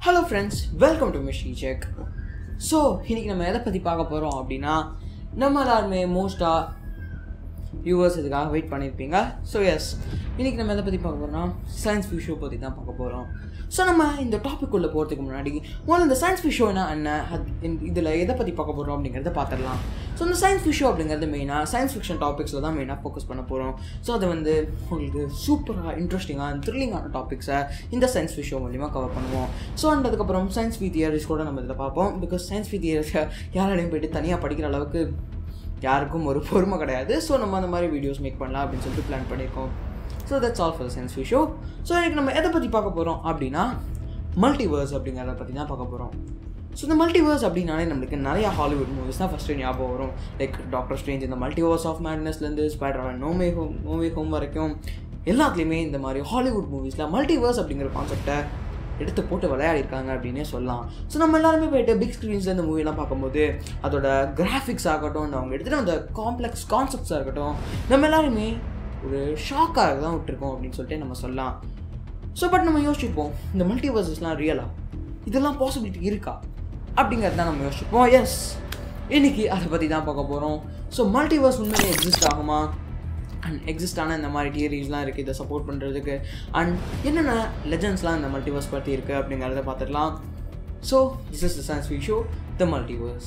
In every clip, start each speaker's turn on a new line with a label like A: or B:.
A: Hello friends welcome to மிஷி செக் so இன்னைக்கு நம்ம எதை பற்றி பார்க்க போகிறோம் அப்படின்னா நம்ம எல்லாருமே மோஸ்ட்டாக வியூவர்ஸ் இதுக்காக வெயிட் பண்ணியிருப்பீங்க ஸோ எஸ் இன்றைக்கி நம்ம எதை பற்றி பார்க்க போகிறோம்னா சயின்ஸ் ஃபியூ ஷோ பற்றி தான் பார்க்க போகிறோம் ஸோ நம்ம இந்த டாபிக் உள்ள போகிறதுக்கு முன்னாடி முதல்ல இந்த சயின்ஸ் ஃபியூ ஷோனா என்ன இதில் எதை பற்றி பார்க்க போகிறோம் அப்படிங்கிறத பார்த்துடலாம் ஸோ இந்த சயின்ஸ் ஃபியூ ஷோ அப்படிங்கிறது மெயினாக சயின்ஸ் ஃபிக்ஷன் டாபிக்ஸில் தான் மெயினாக ஃபோக்கஸ் பண்ண போகிறோம் ஸோ அதை வந்து உங்களுக்கு சூப்பராக இன்ட்ரெஸ்டிங்காக த்ரில்லிங்கான டாபிக்ஸை இந்த சயின்ஸ் ஃபியூ ஷோ மூலிமா கவர் பண்ணுவோம் ஸோ அண்ட் அதுக்கப்புறம் சயின்ஸ் ஃபி தியரிஸ் கூட நம்ம இதில் பார்ப்போம் பிகாஸ் சயின்ஸ் ஃபி தியரிஸை யாராலையும் போயிட்டு தனியாக படிக்கிற அளவுக்கு யாருக்கும் ஒரு பொறுமை கிடையாது ஸோ நம்ம அந்த மாதிரி வீடியோஸ் மேக் பண்ணலாம் அப்படின்னு சொல்லிட்டு பிளான் பண்ணியிருக்கோம் so that's all for science show so இன்றைக்கி நம்ம எதை பற்றி பார்க்க போகிறோம் அப்படின்னா மல்டிவர்ஸ் அப்படிங்கிறத பற்றி தான் பார்க்க போகிறோம் ஸோ இந்த மல்டிவர்ஸ் அப்படின்னாலே நம்மளுக்கு நிறையா ஹாலிவுட் மூவிஸ் தான் ஃபஸ்ட்டு ஞாபகம் வரும் லைக் டாக்டர் ஸ்ட்ரேஞ்ச் இந்த மல்டிவர்ஸ் ஆஃப் மேட்னஸ்லேருந்து spider no way home no way home வரைக்கும் எல்லாத்துலேயுமே இந்த மாதிரி ஹாலிவுட் மூவிஸில் மல்டிவர்ஸ் அப்படிங்கிற கான்செப்டை எடுத்து போட்டு விளையாடிருக்காங்க அப்படின்னே சொல்லலாம் ஸோ நம்ம எல்லாருமே போயிட்டு பிக் ஸ்க்ரீன்ஸில் இந்த மூவிலாம் பார்க்கும்போது அதோட கிராஃபிக்ஸ் ஆகட்டும் அந்த அவங்க எடுத்துகிட்டு அந்த காம்ப்ளெக்ஸ் கான்செப்ட்ஸாக இருக்கட்டும் நம்ம எல்லாருமே ஒரு ஷாக்காக தான் விட்டுருக்கோம் அப்படின்னு சொல்லிட்டு நம்ம சொல்லலாம் ஸோ பட் நம்ம யோசிச்சுப்போம் இந்த மல்டிவர்சஸ்லாம் ரியலா இதெல்லாம் பாசிபிலிட்டி இருக்கா அப்படிங்கிறது தான் நம்ம யோசிச்சுப்போம் எஸ் இன்னைக்கு அதை பற்றி தான் பார்க்க போகிறோம் ஸோ மல்டிவர்ஸ் உண்மையிலே எக்ஸிஸ்ட் ஆகுமா அண்ட் எக்ஸிஸ்டான இந்த மாதிரி தியரிஸ்லாம் இருக்குது இதை சப்போர்ட் பண்ணுறதுக்கு அண்ட் என்னென்ன லெஜண்ட்ஸ்லாம் இந்த மல்டிவர்ஸ் பற்றி இருக்குது அப்படிங்கிறத பார்த்துடலாம் so this is the science fi show the multiverse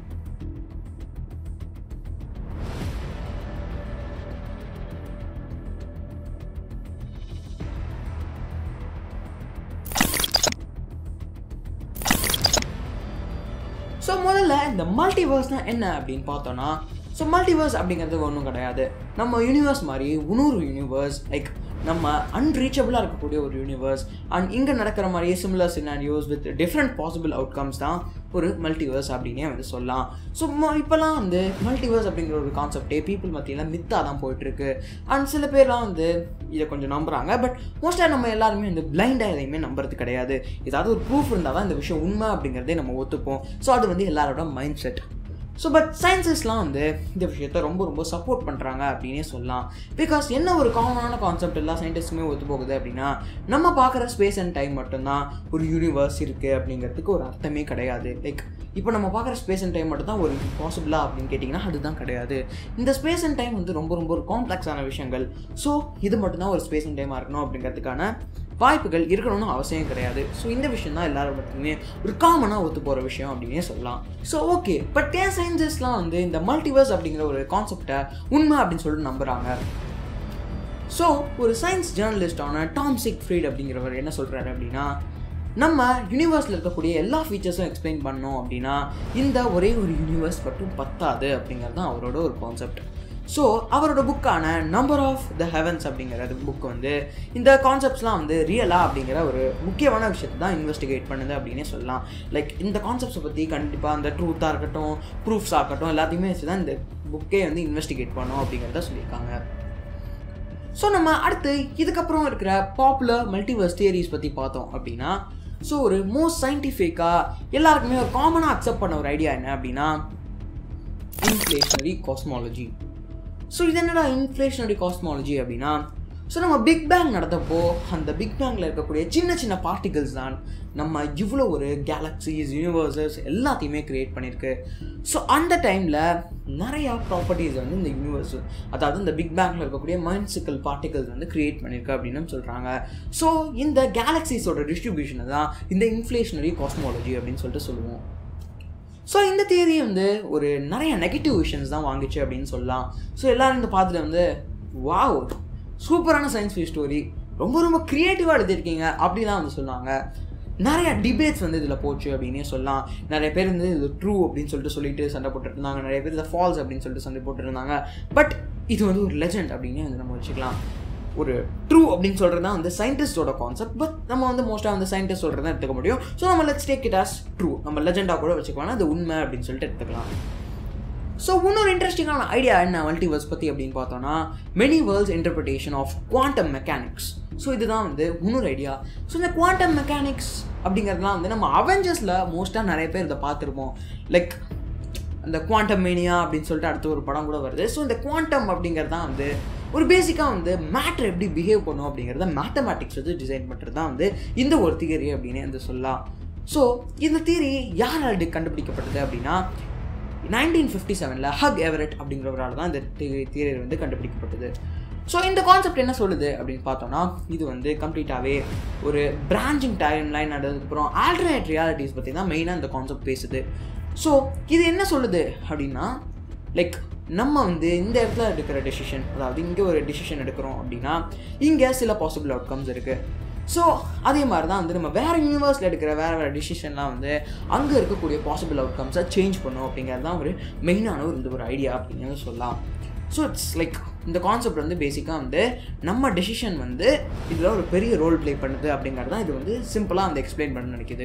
A: so முதல்ல இந்த மல்டிவர்ஸ்னால் என்ன அப்படின்னு பார்த்தோன்னா ஸோ மல்டிவர்ஸ் அப்படிங்கிறது ஒன்றும் கிடையாது நம்ம யூனிவர்ஸ் மாதிரி இன்னொரு யூனிவர்ஸ் லைக் நம்ம அன்ரீச்சபிளாக இருக்கக்கூடிய ஒரு யூனிவர்ஸ் அண்ட் இங்கே நடக்கிற மாதிரியே similar scenarios with different possible outcomes தான் ஒரு மல்டிவர்ஸ் அப்படின்னே வந்து சொல்லலாம் ஸோ இப்போலாம் வந்து மல்டிவர்ஸ் அப்படிங்கிற ஒரு கான்செப்டே பீப்புள் மத்தியில் மித்தாக தான் போயிட்டுருக்கு அண்ட் சில பேர்லாம் வந்து இதை கொஞ்சம் நம்புகிறாங்க பட் மோஸ்ட்டாக நம்ம எல்லாருமே வந்து பிளைண்டாக எதையுமே நம்புறது கிடையாது ஏதாவது ஒரு ப்ரூஃப் இருந்தால் தான் இந்த விஷயம் உண்மை அப்படிங்கிறதே நம்ம ஒத்துப்போம் ஸோ அது வந்து எல்லாரோட மைண்ட் செட் ஸோ பட் சயின்சஸ்லாம் வந்து இந்த விஷயத்த ரொம்ப ரொம்ப சப்போர்ட் பண்ணுறாங்க அப்படின்னே சொல்லலாம் பிகாஸ் என்ன ஒரு காமனான கான்செப்ட் எல்லா சயின்டிஸ்ட்டுமே ஒத்து போகுது அப்படின்னா நம்ம பார்க்குற ஸ்பேஸ் அண்ட் டைம் மட்டும்தான் ஒரு யூனிவர்ஸ் இருக்குது அப்படிங்கிறதுக்கு ஒரு அர்த்தமே கிடையாது லைக் இப்போ நம்ம பார்க்குற ஸ்பேஸ் அண்ட் டைம் மட்டும் தான் ஒரு பாசிபிளா அப்படின்னு கேட்டிங்கன்னா அதுதான் கிடையாது இந்த ஸ்பேஸ் அண்ட் டைம் வந்து ரொம்ப ரொம்ப ஒரு காம்ப்ளெக்ஸான விஷயங்கள் ஸோ இது மட்டும்தான் ஒரு ஸ்பேஸ் அண்ட் டைமாக இருக்கணும் அப்படிங்கிறதுக்கான வாய்ப்புகள் இருக்கணும்னு அவசியம் கிடையாது ஸோ இந்த விஷயம் தான் எல்லாரும் மட்டுமே ஒரு காமனாக ஒத்து போகிற விஷயம் அப்படின்னே சொல்லலாம் ஸோ ஓகே பட் ஏன் சயின்சஸ்லாம் வந்து இந்த மல்டிவர்ஸ் அப்படிங்கிற ஒரு கான்செப்டை உண்மை அப்படின்னு சொல்லிட்டு நம்புகிறாங்க ஸோ ஒரு சயின்ஸ் ஜேர்னலிஸ்டான டாம் சிக் ஃப்ரீட் அப்படிங்கிறவர் என்ன சொல்கிறாரு அப்படின்னா நம்ம யூனிவர்ஸில் இருக்கக்கூடிய எல்லா ஃபீச்சர்ஸும் எக்ஸ்பிளைன் பண்ணோம் அப்படின்னா இந்த ஒரே ஒரு யூனிவர்ஸ் மட்டும் பத்தாது அப்படிங்கிறது தான் அவரோட ஒரு கான்செப்ட் ஸோ அவரோட புக்கான நம்பர் ஆஃப் த ஹெவன்ஸ் அப்படிங்கிற புக் வந்து இந்த கான்செப்ட்ஸ்லாம் வந்து ரியலா அப்படிங்கிற ஒரு முக்கியமான விஷயத்தை தான் இன்வெஸ்டிகேட் பண்ணுது அப்படின்னே சொல்லலாம் லைக் இந்த கான்செப்ட்ஸை பற்றி கண்டிப்பாக அந்த ட்ரூத்தாக இருக்கட்டும் ப்ரூஃப்ஸாக இருக்கட்டும் எல்லாத்தையுமே வச்சு தான் இந்த புக்கே வந்து இன்வெஸ்டிகேட் பண்ணோம் அப்படிங்கிறத சொல்லியிருக்காங்க ஸோ நம்ம அடுத்து இதுக்கப்புறம் இருக்கிற பாப்புலர் மல்டிவர்ஸ் தியரிஸ் பற்றி பார்த்தோம் அப்படின்னா ஸோ ஒரு மோஸ்ட் சயின்டிஃபிக்காக எல்லாருக்குமே ஒரு காமனாக அக்செப்ட் பண்ண ஒரு ஐடியா என்ன அப்படின்னா இன்ஃப்ளேஷனரி காஸ்மாலஜி ஸோ இது என்னடா இன்ஃப்ளேஷனரி காஸ்மாலஜி அப்படின்னா ஸோ நம்ம பிக் பேங் நடந்தப்போ அந்த பிக் பேங்கில் இருக்கக்கூடிய சின்ன சின்ன பார்ட்டிகல்ஸ் தான் நம்ம இவ்வளோ ஒரு கேலக்சிஸ் யூனிவர்சஸ் எல்லாத்தையுமே க்ரியேட் பண்ணியிருக்கு ஸோ அந்த டைமில் நிறையா ப்ராப்பர்ட்டிஸ் வந்து இந்த யூனிவர்ஸ் அதாவது இந்த பிக் பேங்கில் இருக்கக்கூடிய மைன்சிக்கல் பார்ட்டிகல்ஸ் வந்து க்ரியேட் பண்ணியிருக்கு அப்படின்னு சொல்கிறாங்க ஸோ இந்த கேலக்சிஸோட டிஸ்ட்ரிபியூஷனை தான் இந்த இன்ஃப்ளேஷனரி காஸ்மாலஜி அப்படின்னு சொல்லிட்டு சொல்லுவோம் ஸோ இந்த தியரி வந்து ஒரு நிறைய நெகட்டிவ் விஷன்ஸ் தான் வாங்கிச்சு அப்படின்னு சொல்லலாம் ஸோ எல்லோரும் இந்த பார்த்துட்டு வந்து வாவ் சூப்பரான சயின்ஸ் ஃபி ஸ்டோரி ரொம்ப ரொம்ப க்ரியேட்டிவாக எழுதியிருக்கீங்க அப்படிலாம் வந்து சொன்னாங்க நிறைய டிபேட்ஸ் வந்து இதில் போச்சு அப்படின்னே சொல்லலாம் நிறைய பேர் வந்து இது ட்ரூ அப்படின்னு சொல்லிட்டு சொல்லிட்டு சண்டை போட்டுருந்தாங்க நிறைய பேர் இதை ஃபால்ஸ் அப்படின்னு சொல்லிட்டு சண்டை போட்டுருந்தாங்க பட் இது வந்து ஒரு லெஜண்ட் அப்படின்னு வந்து நம்ம வச்சுக்கலாம் ஒரு ட்ரூ அப்படின்னு சொல்கிறது தான் வந்து சயின்டிஸ்டோட கான்செப்ட் பட் நம்ம வந்து மோஸ்ட்டாக வந்து சயின்டிஸ்ட் சொல்கிறது தான் எடுத்துக்க முடியும் ஸோ நம்ம let's take it as true நம்ம லெஜெண்டாக கூட வச்சுக்கலாம் அது உண்மை அப்படின்னு சொல்லிட்டு எடுத்துக்கலாம் ஸோ இன்னொரு இன்ட்ரெஸ்டிங்கான ஐடியா என்ன மல்டிவர்ஸ் பற்றி அப்படின்னு பார்த்தோன்னா many worlds interpretation of quantum mechanics so இதுதான் வந்து இன்னொரு ஐடியா ஸோ இந்த குவாண்டம் மெக்கானிக்ஸ் அப்படிங்கிறதுலாம் வந்து நம்ம அவெஞ்சர்ஸில் மோஸ்ட்டாக நிறைய பேர் இதை பார்த்துருப்போம் லைக் அந்த குவாண்டம் மேனியா அப்படின்னு சொல்லிட்டு அடுத்த ஒரு படம் கூட வருது ஸோ இந்த குவாண்டம் அப்படிங்கிறது தான் வந்து ஒரு பேசிக்காக வந்து மேட்ரு எப்படி பிஹேவ் பண்ணும் அப்படிங்கிறத மேத்தமேட்டிக்ஸ் வச்சு டிசைன் பண்ணுறது தான் வந்து இந்த ஒரு தியரி அப்படின்னு வந்து சொல்லலாம் ஸோ இந்த தியரி யாரால் கண்டுபிடிக்கப்பட்டது அப்படின்னா நைன்டீன் ஃபிஃப்டி செவனில் ஹக் எவரெட் அப்படிங்கிறவரால் தான் இந்த தியரி வந்து கண்டுபிடிக்கப்பட்டது ஸோ இந்த கான்செப்ட் என்ன சொல்லுது அப்படின்னு பார்த்தோம்னா இது வந்து கம்ப்ளீட்டாகவே ஒரு பிரான்ச்சிங் டைம் லைன் அதுக்கப்புறம் ஆல்டர்னேட் ரியாலிட்டிஸ் பற்றி தான் மெயினாக இந்த கான்செப்ட் பேசுது ஸோ இது என்ன சொல்லுது அப்படின்னா லைக் நம்ம வந்து இந்த இடத்துல எடுக்கிற டெசிஷன் அதாவது இங்கே ஒரு டெசிஷன் எடுக்கிறோம் அப்படின்னா இங்கே சில பாசிபிள் அவுட்கம்ஸ் இருக்குது ஸோ அதே மாதிரி தான் வந்து நம்ம வேறு யூனிவர்ஸில் எடுக்கிற வேறு வேறு டிசிஷன்லாம் வந்து அங்கே இருக்கக்கூடிய பாசிபிள் அவுட்கம்ஸை சேஞ்ச் பண்ணும் அப்படிங்கிறது தான் ஒரு மெயினான ஒரு இந்த ஒரு ஐடியா அப்படிங்கிறது சொல்லலாம் ஸோ இட்ஸ் லைக் இந்த கான்செப்ட் வந்து பேசிக்காக வந்து நம்ம டெசிஷன் வந்து இதில் ஒரு பெரிய ரோல் ப்ளே பண்ணுது அப்படிங்கிறது தான் இது வந்து சிம்பிளாக வந்து எக்ஸ்பிளைன் பண்ண நினைக்குது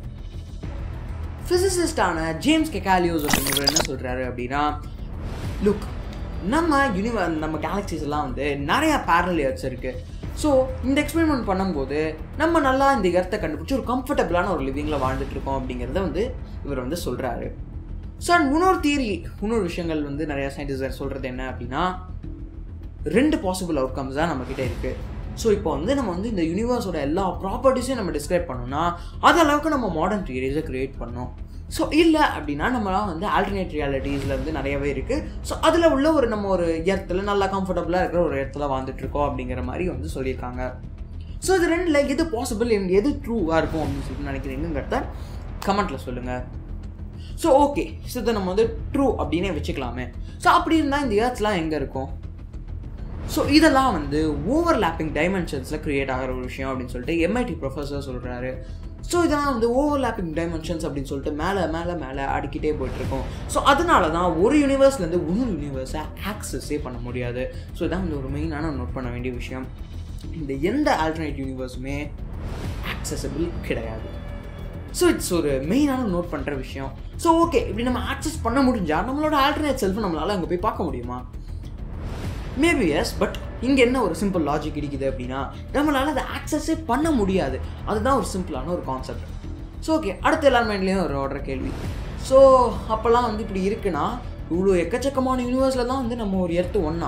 A: ஃபிசிசிஸ்டான ஜேம்ஸ் கெகாலியோஸ் அப்படிங்கிறவர் என்ன சொல்கிறாரு அப்படின்னா லுக் நம்ம யூனிவர் நம்ம கேலக்சிஸ் எல்லாம் வந்து நிறையா பேரல் இயர்ஸ் இருக்குது ஸோ இந்த எக்ஸ்பெரிமெண்ட் பண்ணும்போது நம்ம நல்லா இந்த இடத்த கண்டுபிடிச்சி ஒரு கம்ஃபர்டபுளான ஒரு லிவிங்கில் வாழ்ந்துட்டு இருக்கோம் அப்படிங்கிறத வந்து இவர் வந்து சொல்கிறாரு ஸோ அண்ட் இன்னொரு தியரி இன்னொரு விஷயங்கள் வந்து நிறையா சயின்டிஸ்ட் சொல்கிறது என்ன அப்படின்னா ரெண்டு பாசிபிள் அவுட்கம்ஸ் தான் நம்மக்கிட்ட இருக்குது ஸோ இப்போ வந்து நம்ம வந்து இந்த யூனிவர்ஸோட எல்லா ப்ராப்பர்ட்டிஸையும் நம்ம டிஸ்கிரைப் பண்ணோம்னா அது அளவுக்கு நம்ம மாடர்ன் தியரிஸை க்ரியேட் பண்ணோம் ஸோ இல்லை அப்படின்னா நம்மளாம் வந்து ஆல்டர்னேட் ரியாலிட்டிஸில் வந்து நிறையவே இருக்குது ஸோ அதில் உள்ள ஒரு நம்ம ஒரு இடத்துல நல்லா கம்ஃபர்டபுளாக இருக்கிற ஒரு இடத்துல வாழ்ந்துட்டுருக்கோம் அப்படிங்கிற மாதிரி வந்து சொல்லியிருக்காங்க ஸோ இது ரெண்டில் எது பாசிபிள் எது ட்ரூவாக இருக்கும் அப்படின்னு சொல்லிட்டு நினைக்கிறீங்கிறத கமெண்ட்டில் சொல்லுங்கள் ஸோ ஓகே ஸோ இதை நம்ம வந்து ட்ரூ அப்படின்னே வச்சுக்கலாமே ஸோ அப்படி இருந்தால் இந்த ஏர்த்ஸ்லாம் எங்கே இருக்கும் ஸோ இதெல்லாம் வந்து ஓவர்லாப்பிங் டைமென்ஷன்ஸில் க்ரியேட் ஆகிற ஒரு விஷயம் அப்படின்னு சொல்லிட்டு எம்ஐடி ப்ரொஃபஸர் சொல்கிறாரு ஸோ இதெல்லாம் வந்து ஓவர்லாப்பிங் டைமென்ஷன்ஸ் அப்படின்னு சொல்லிட்டு மேலே மேலே மேலே அடிக்கிட்டே போயிட்டுருக்கோம் ஸோ அதனால தான் ஒரு யூனிவர்ஸ்லேருந்து இன்னொரு யூனிவர்ஸை ஆக்சஸே பண்ண முடியாது ஸோ இதான் வந்து ஒரு மெயினான நோட் பண்ண வேண்டிய விஷயம் இந்த எந்த ஆல்டர்னேட் யூனிவர்ஸுமே ஆக்சசபிள் கிடையாது ஸோ இட்ஸ் ஒரு மெயினான நோட் பண்ணுற விஷயம் ஸோ ஓகே இப்படி நம்ம ஆக்சஸ் பண்ண முடிஞ்சால் நம்மளோட ஆல்டர்னேட் செல்ஃபை நம்மளால் அங்கே போய் பார்க்க முடியுமா மேபி எஸ் பட் இங்கே என்ன ஒரு சிம்பிள் லாஜிக் இருக்குது அப்படின்னா நம்மளால் அதை ஆக்சஸே பண்ண முடியாது அதுதான் ஒரு சிம்பிளான ஒரு கான்செப்ட் ஸோ ஓகே அடுத்த எல்லார் மைண்ட்லேயும் ஒரு ஓடுற கேள்வி ஸோ அப்போல்லாம் வந்து இப்படி இருக்குன்னா இவ்வளோ எக்கச்சக்கமான யூனிவர்ஸில் தான் வந்து நம்ம ஒரு எர்த்து ஒன்றா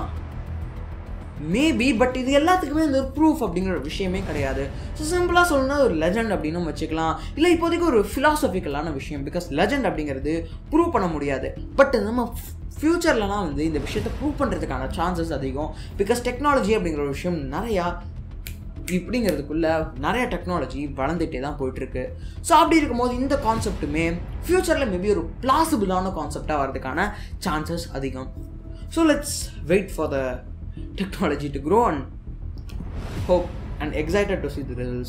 A: மேபி பட் இது எல்லாத்துக்குமே வந்து ஒரு ப்ரூஃப் அப்படிங்கிற ஒரு விஷயமே கிடையாது ஸோ சிம்பிளாக சொல்லணும்னா ஒரு லெஜண்ட் அப்படின்னு நம்ம வச்சுக்கலாம் இல்லை இப்போதைக்கு ஒரு ஃபிலாசபிக்கலான விஷயம் பிகாஸ் லெஜண்ட் அப்படிங்கிறது ப்ரூவ் பண்ண முடியாது பட் நம்ம ஃப்யூச்சர்லலாம் வந்து இந்த விஷயத்தை ப்ரூவ் பண்ணுறதுக்கான சான்சஸ் அதிகம் பிகாஸ் டெக்னாலஜி அப்படிங்கிற ஒரு விஷயம் நிறையா இப்படிங்கிறதுக்குள்ள நிறைய டெக்னாலஜி வளர்ந்துட்டே தான் போயிட்டுருக்கு ஸோ அப்படி இருக்கும்போது இந்த கான்செப்ட்டுமே ஃப்யூச்சரில் மேபி ஒரு பிளாசிபிளான கான்செப்டாக வரதுக்கான சான்சஸ் அதிகம் so let's wait for the technology to grow and hope and excited to see the results.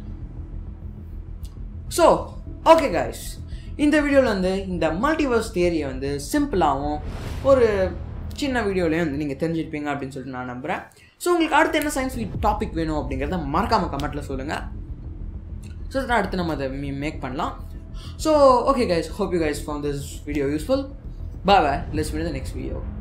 A: So okay guys இந்த வீடியோவில் வந்து இந்த மல்டிவர்ஸ் தியரியை வந்து சிம்பிளாகவும் ஒரு சின்ன வீடியோலையும் வந்து நீங்கள் தெரிஞ்சிருப்பீங்க அப்படின்னு சொல்லிட்டு நான் நம்புகிறேன் ஸோ உங்களுக்கு அடுத்து என்ன சயின்ஸ் டாபிக் வேணும் அப்படிங்கிறத மறக்காமல் கமெண்ட்டில் சொல்லுங்கள் ஸோ அதனால் அடுத்து நம்ம அதை மேக் பண்ணலாம் so okay guys hope you guys ஃபார்ம் this video useful bye bye let's meet the next video